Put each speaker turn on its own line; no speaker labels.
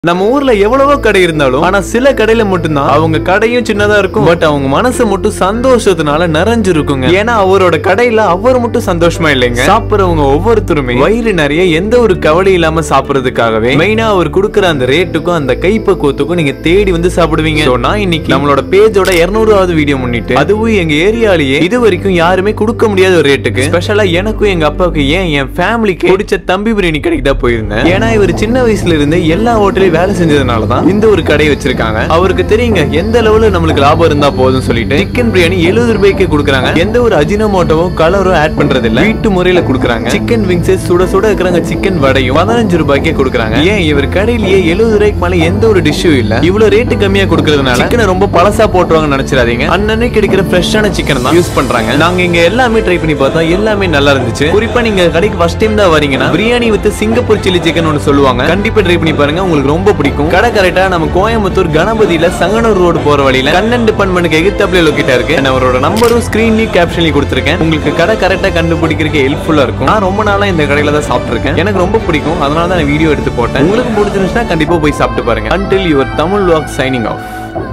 நம்ம ஊர்ல எவ்வளவோ கடை இருந்தாலும் ஆனா சில கடையில மட்டும்தான் அவங்க கடையும் சின்னதா இருக்கும் பட் அவங்க மனசு மட்டும் சந்தோஷத்தினால நிறைஞ்சிருக்குங்க ஏன்னா அவரோட கடையில அவர் மட்டும் சந்தோஷமா இல்லைங்க சாப்பிடுறவங்க ஒவ்வொருத்தருமே வயிறு நிறைய எந்த ஒரு கவலை இல்லாம சாப்பிடுறதுக்காகவே மெயினா அவர் கொடுக்குற அந்த ரேட்டுக்கும் அந்த கைப்பக்குவத்துக்கும் நீங்க தேடி வந்து சாப்பிடுவீங்க So, நான் இன்னைக்கு நம்மளோட பேஜோட இருநூறாவது வீடியோ முன்னிட்டு அதுவும் எங்க ஏரியாலேயே இது வரைக்கும் யாருமே கொடுக்க முடியாத ஒரு ரேட்டுக்கு ஸ்பெஷலா எனக்கும் எங்க அப்பாவுக்கு ஏன் என் ஃபேமிலிக்கு பிடிச்ச தம்பி பிரியாணி கடைக்கு தான் போயிருந்தேன் ஏன்னா இவர் சின்ன வயசுல இருந்து எல்லா ஹோட்டலையும் வேலை செஞ்சதுனால தான் இந்த ஒரு கடை வச்சிருக்காங்க அவருக்கு தெரியுங்க எந்த லெவல்ல நம்மளுக்கு லாபம் இருந்தா போதும் சொல்லிட்டு சிக்கன் பிரியாணி எழுபது ரூபாய்க்கு கொடுக்குறாங்க எந்த ஒரு அஜினமோட்டோவோ கலரோ ஆட் பண்றது இல்ல வீட்டு முறையில கொடுக்குறாங்க சிக்கன் விங்ஸ் சுட சுட இருக்கிறாங்க சிக்கன் வடையும் பதினஞ்சு ரூபாய்க்கே கொடுக்குறாங்க ஏன் இவர் கடையிலேயே எழுபது ரூபாய்க்கு மேல எந்த ஒரு டிஷ்ஷும் இல்ல இவ்வளவு ரேட்டு கம்மியா கொடுக்கறதுனால சிக்கனை ரொம்ப பழசா போட்டுருவாங்க நினைச்சிடாதீங்க அன்னன்னைக்கு கிடைக்கிற ஃப்ரெஷ்ஷான சிக்கன் தான் யூஸ் பண்றாங்க நாங்க இங்க எல்லாமே ட்ரை பண்ணி பார்த்தோம் எல்லாமே நல்லா இருந்துச்சு குறிப்பா நீங்க கடைக்கு ஃபர்ஸ்ட் டைம் தான் வரீங்கன்னா biryani with Singapore chilli chicken ஒன்று சொல்லுவாங்க கண்டிப்பா ட்ரை பண்ணி பாருங்க உங்களுக்கு ரொம்ப பிடிக்கும் கடை கரெக்டா நம்ம கோயம்புத்தூர் கணபதியில சங்கனூர் ரோடு போற வழியில கண்ணன் டிபார்ட்மெண்ட் எகித்தாப்ல லொக்கேட்டா இருக்கு நான் அவரோட நம்பரும் ஸ்கிரீன்லயும் கேப்ஷன்லயும் கொடுத்துருக்கேன் உங்களுக்கு கடை கரெக்டா கண்டுபிடிக்கிறதுக்கு ஹெல்ப்ஃபுல்லா இருக்கும் நான் ரொம்ப நாளா இந்த கடையில தான் சாப்பிட்டுருக்கேன் எனக்கு ரொம்ப பிடிக்கும் அதனால தான் நான் வீடியோ எடுத்து போட்டேன் உங்களுக்கு பிடிச்சிருந்துச்சுன்னா கண்டிப்பா போய் சாப்பிட்டு பாருங்க until your Tamil walk signing of